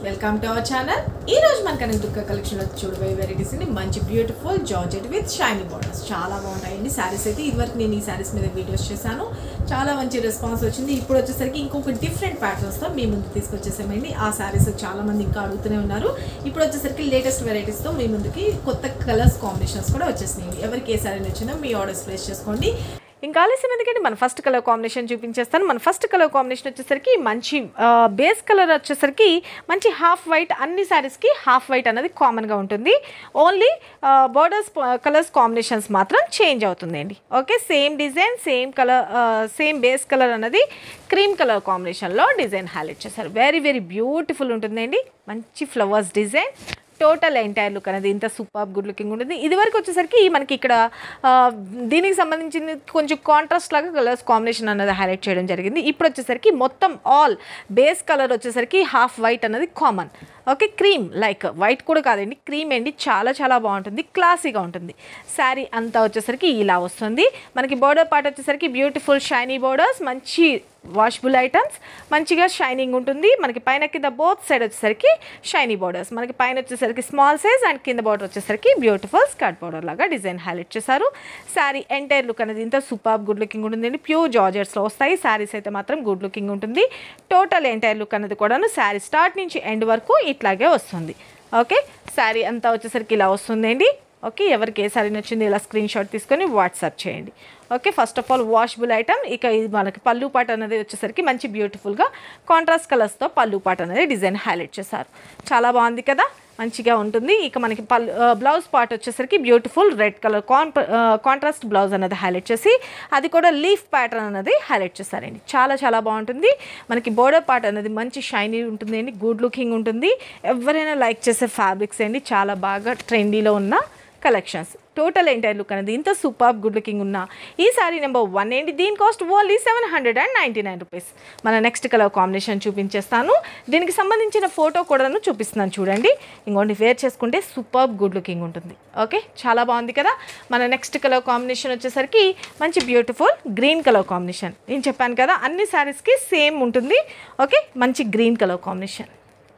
welcome to our channel ఈ రోజు మన కనుక దుక్క కలెక్షన్ వచ్చి చూడబోయే వెరైటీస్ అండి మంచి beautiful georgette with shiny borders చాలా బాగుంటాయండి శారీస్ అయితే ఇదివరకు నేను ఈ శారీస్ మీద వీడియోస్ చేశాను చాలా మంచి రెస్పాన్స్ వచ్చింది ఇప్పుడు వచ్చేసరికి ఇంకొక డిఫరెంట్ ప్యాటర్న్స్తో మీ ముందు తీసుకొచ్చేసామండి ఆ శారీస్ చాలా మంది ఇంకా అడుగుతూనే ఉన్నారు ఇప్పుడు వచ్చేసరికి లేటెస్ట్ వెరైటీస్తో మీ ముందుకి కొత్త కలర్స్ కాంబినేషన్స్ కూడా వచ్చేసినాయి ఎవరికి ఏ శారీ నచ్చిందో మీ ఆర్డర్స్ ప్లేస్ చేసుకోండి ఇంకా ఆలస్యం ఎందుకంటే మన ఫస్ట్ కలర్ కాంబినేషన్ చూపించేస్తాను మన ఫస్ట్ కలర్ కాంబినేషన్ వచ్చేసరికి మంచి బేస్ కలర్ వచ్చేసరికి మంచి హాఫ్ వైట్ అన్ని శారీస్కి హాఫ్ వైట్ అనేది కామన్గా ఉంటుంది ఓన్లీ బోర్డర్స్ కలర్స్ కాంబినేషన్స్ మాత్రం చేంజ్ అవుతుందండి okay same design same colour same base colour అన్నది క్రీమ్ కలర్ కాంబినేషన్లో డిజైన్ హైలైట్ చేశారు వెరీ వెరీ బ్యూటిఫుల్ ఉంటుందండి మంచి flowers design total entire look అనేది ఇంత సూపర్ గుడ్ లుకింగ్ ఉంటుంది ఇది వరకు వచ్చేసరికి మనకి ఇక్కడ ఆ, దీనికి సంబంధించింది కొంచెం కాంట్రాస్ట్ లాగా కలర్స్ కాంబినేషన్ అనేది హైలైట్ చేయడం జరిగింది ఇప్పుడు వచ్చేసరికి మొత్తం ఆల్ బేస్ కలర్ వచ్చేసరికి హాఫ్ వైట్ అనేది common okay cream like white కూడా కాదండి క్రీమ్ అండి చాలా చాలా బాగుంటుంది క్లాసీగా ఉంటుంది శారీ అంతా వచ్చేసరికి ఇలా వస్తుంది మనకి బోర్డర్ పార్ట్ వచ్చేసరికి బ్యూటిఫుల్ షైనీ బోర్డర్స్ మంచి వాషబుల్ ఐటమ్స్ మంచిగా షైనింగ్ ఉంటుంది మనకి పైన కింద బోత్ సైడ్ వచ్చేసరికి షైనీ బోర్డర్స్ మనకి పైన వచ్చేసరికి స్మాల్ సైజ్ అండ్ కింద బోర్డర్ వచ్చేసరికి బ్యూటిఫుల్ స్కర్ట్ బోర్డర్ లాగా డిజైన్ హైలైట్ చేశారు శారీ ఎంటైర్ లుక్ అనేది ఇంత సూపర్ గుడ్ లుకింగ్ ఉంటుందండి ప్యూర్ జార్జెట్స్లో వస్తాయి శారీస్ అయితే మాత్రం గుడ్ లుకింగ్ ఉంటుంది టోటల్ ఎంటైర్ లుక్ అనేది కూడాను శారీ స్టార్ట్ నుంచి ఎండ్ వరకు ఇట్లాగే వస్తుంది ఓకే శారీ అంతా వచ్చేసరికి ఇలా వస్తుందండి ఓకే ఎవరికి ఏ సారీ నచ్చింది ఇలా స్క్రీన్ షాట్ తీసుకొని వాట్సాప్ చేయండి okay first of all washable item ఇక ఇది మనకి పళ్ళు పాట అనేది వచ్చేసరికి మంచి బ్యూటిఫుల్గా కాంట్రాస్ట్ కలర్స్తో పళ్ళు పాట అనేది డిజైన్ హైలైట్ చేశారు చాలా బాగుంది కదా మంచిగా ఉంటుంది ఇక మనకి పళ్ళు బ్లౌజ్ పార్ట్ వచ్చేసరికి beautiful red colour con contrast blouse అనేది హైలైట్ చేసి అది కూడా లీఫ్ ప్యాటర్న్ అనేది హైలైట్ చేశారండి చాలా చాలా బాగుంటుంది మనకి బోర్డర్ పార్ట్ అనేది మంచి షైనీ ఉంటుంది అండి గుడ్ లుకింగ్ ఉంటుంది ఎవరైనా లైక్ చేసే ఫ్యాబ్రిక్స్ అండి చాలా బాగా ట్రెండీలో ఉన్న కలెక్షన్స్ టోటల్ ఎంటైర్ లుక్ అనేది ఇంత సూపర్ గుడ్ లుకింగ్ ఉన్న ఈ సారీ నెంబర్ వన్ ఏంటి దీని cost only seven hundred and ninety nine rupees మన నెక్స్ట్ కలర్ కాంబినేషన్ చూపించేస్తాను దీనికి సంబంధించిన ఫోటో కూడాను చూపిస్తున్నాను చూడండి ఇంకోటి వేర్ చేసుకుంటే సూపర్ గుడ్ లుకింగ్ ఉంటుంది ఓకే చాలా బాగుంది కదా మన నెక్స్ట్ కలర్ కాంబినేషన్ వచ్చేసరికి మంచి బ్యూటిఫుల్ గ్రీన్ కలర్ కాంబినేషన్ నేను చెప్పాను కదా అన్ని శారీస్కి సేమ్ ఉంటుంది ఓకే మంచి గ్రీన్ కలర్ కాంబినేషన్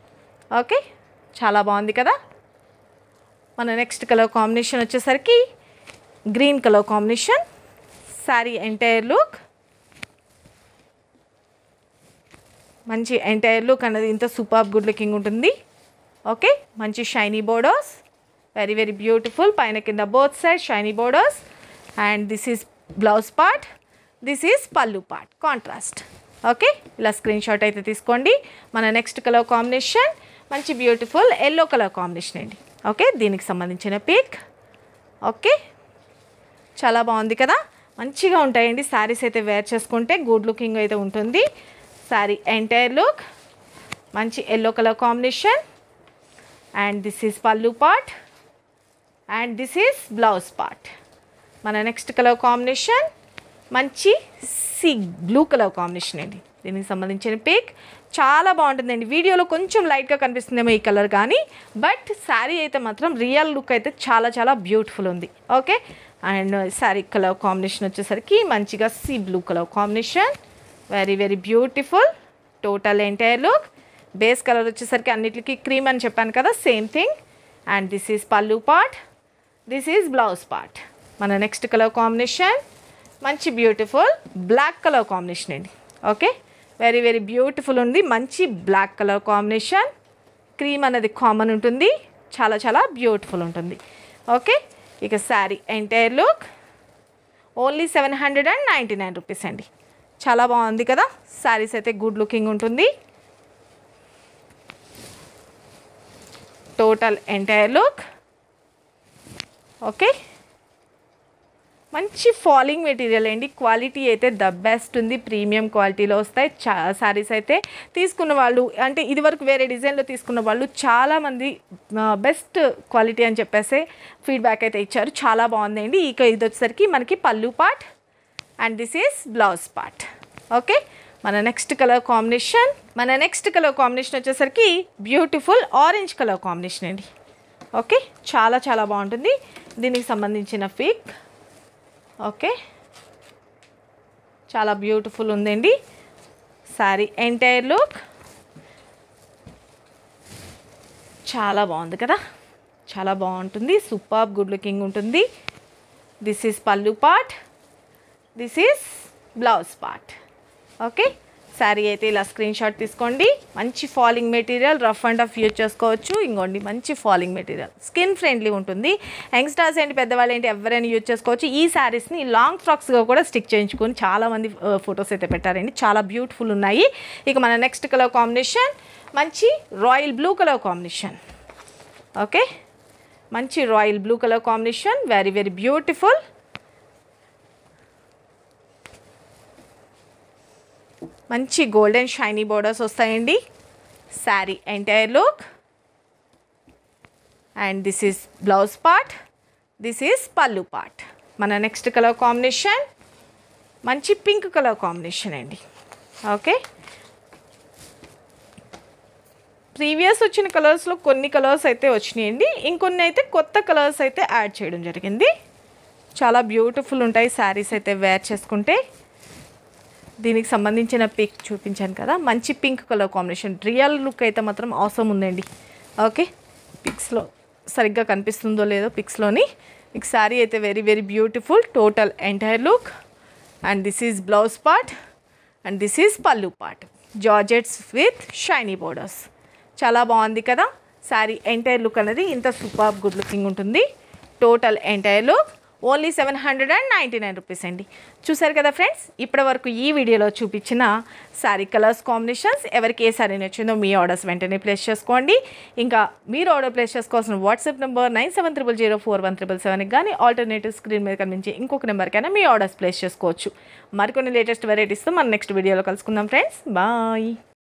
ఓకే చాలా బాగుంది కదా మన నెక్స్ట్ కలర్ కాంబినేషన్ వచ్చేసరికి green colour combination sari entire look మంచి ఎంటైర్ లుక్ అనేది ఇంత సూపర్ గుడ్ లుకింగ్ ఉంటుంది ఓకే మంచి shiny borders very very beautiful పైన కింద both side shiny borders and this is blouse part this is pallu part contrast okay ఇలా screenshot అయితే తీసుకోండి మన నెక్స్ట్ కలర్ కాంబినేషన్ మంచి బ్యూటిఫుల్ ఎల్లో కలర్ కాంబినేషన్ అండి ఓకే దీనికి సంబంధించిన పిక్ ఓకే చాలా బాగుంది కదా మంచిగా ఉంటాయండి శారీస్ అయితే వేర్ చేసుకుంటే గుడ్ లుకింగ్ అయితే ఉంటుంది శారీ ఎంటైర్ లుక్ మంచి yellow colour combination and this is pallu part and this is blouse part మన నెక్స్ట్ కలర్ కాంబినేషన్ మంచి సి బ్లూ కలర్ కాంబినేషన్ అండి దీనికి సంబంధించిన పిక్ చాలా బాగుంటుందండి వీడియోలో కొంచెం లైట్గా కనిపిస్తుందేమో ఈ కలర్ కానీ బట్ శారీ అయితే మాత్రం రియల్ లుక్ అయితే చాలా చాలా బ్యూటిఫుల్ ఉంది okay and sari colour combination వచ్చేసరికి మంచిగా sea blue colour combination very very beautiful total entire look base colour వచ్చేసరికి అన్నిటికీ క్రీమ్ అని చెప్పాను కదా same thing and this is pallu part this is blouse part మన నెక్స్ట్ కలర్ కాంబినేషన్ మంచి బ్యూటిఫుల్ బ్లాక్ కలర్ కాంబినేషన్ అండి ఓకే వెరీ వెరీ బ్యూటిఫుల్ ఉంది మంచి బ్లాక్ కలర్ కాంబినేషన్ క్రీమ్ అనేది కామన్ ఉంటుంది చాలా చాలా బ్యూటిఫుల్ ఉంటుంది ఓకే ఇక sari entire look only seven hundred and ninety nine rupees అండి చాలా బాగుంది కదా శారీస్ అయితే గుడ్ లుకింగ్ ఉంటుంది టోటల్ ఎంటైర్ లుక్ ఓకే మంచి ఫాలింగ్ మెటీరియల్ అండి క్వాలిటీ అయితే ద బెస్ట్ ఉంది ప్రీమియం క్వాలిటీలో వస్తాయి చా శారీస్ అయితే తీసుకున్న వాళ్ళు అంటే ఇదివరకు వేరే డిజైన్లో తీసుకున్న వాళ్ళు చాలామంది బెస్ట్ క్వాలిటీ అని చెప్పేసి ఫీడ్బ్యాక్ అయితే ఇచ్చారు చాలా బాగుందండి ఇక ఇది వచ్చేసరికి మనకి pallu part and this is blouse part okay మన నెక్స్ట్ కలర్ కాంబినేషన్ మన నెక్స్ట్ కలర్ కాంబినేషన్ వచ్చేసరికి బ్యూటిఫుల్ ఆరెంజ్ కలర్ కాంబినేషన్ అండి ఓకే చాలా చాలా బాగుంటుంది దీనికి సంబంధించిన ఫిక్ ఓకే చాలా బ్యూటిఫుల్ ఉందండి శారీ ఎంటైర్ లుక్ చాలా బాగుంది కదా చాలా బాగుంటుంది సూపర్ గుడ్ లుకింగ్ ఉంటుంది this is pallu part this is blouse part okay sari అయితే ఇలా స్క్రీన్ షాట్ తీసుకోండి మంచి falling material rough and rough use చేసుకోవచ్చు ఇంకోండి మంచి ఫాలింగ్ మెటీరియల్ స్కిన్ ఫ్రెండ్లీ ఉంటుంది యంగ్స్టర్స్ ఏంటి పెద్దవాళ్ళు ఏంటి ఎవరైనా యూజ్ చేసుకోవచ్చు ఈ శారీస్ని లాంగ్ ఫ్రాక్స్గా కూడా స్టిక్ చేయించుకొని చాలామంది ఫొటోస్ అయితే పెట్టారండి చాలా బ్యూటిఫుల్ ఉన్నాయి ఇక మన నెక్స్ట్ కలర్ కాంబినేషన్ మంచి royal blue colour combination okay మంచి royal blue colour combination very very beautiful మంచి గోల్డెన్ షైనీ బోర్డర్స్ వస్తాయండి sari entire look and this is blouse part this is pallu part మన నెక్స్ట్ కలర్ కాంబినేషన్ మంచి pink colour combination అండి okay previous వచ్చిన కలర్స్లో కొన్ని colours అయితే వచ్చినాయండి ఇంకొన్ని అయితే కొత్త కలర్స్ అయితే యాడ్ చేయడం జరిగింది చాలా బ్యూటిఫుల్ ఉంటాయి శారీస్ అయితే వేర్ చేసుకుంటే దీనికి సంబంధించిన పిక్ చూపించాను కదా మంచి pink colour combination real look అయితే మాత్రం అవసరం ఉందండి ఓకే పిక్స్లో సరిగ్గా కనిపిస్తుందో లేదో పిక్స్లోని మీకు శారీ అయితే very very beautiful total entire look and this is blouse part and this is pallu part georgettes with shiny borders చాలా బాగుంది కదా శారీ ఎంటైర్ లుక్ అనేది ఇంత సూపర్ గుడ్ లుకింగ్ ఉంటుంది total entire look only seven hundred and ninety nine rupees అండి చూసారు కదా friends ఇప్పటి వరకు ఈ వీడియోలో చూపించిన శారీ కలర్స్ కాంబినేషన్స్ ఎవరికి ఏ శారీ నచ్చిందో మీ ఆర్డర్స్ వెంటనే ప్లేస్ చేసుకోండి ఇంకా మీరు ఆర్డర్ ప్లేస్ చేసుకోవాల్సిన WhatsApp number nine seven triple zero four one triple సెవెన్కి కానీ ఆల్టర్నేటివ్ స్క్రీన్ మీద కనిపించి ఇంకొక నెంబర్కైనా మీ ఆర్డర్స్ ప్లేస్ చేసుకోవచ్చు మరికొన్ని లేటెస్ట్ వెరైటీస్తో మనం నెక్స్ట్ వీడియోలో కలుసుకుందాం ఫ్రెండ్స్ బాయ్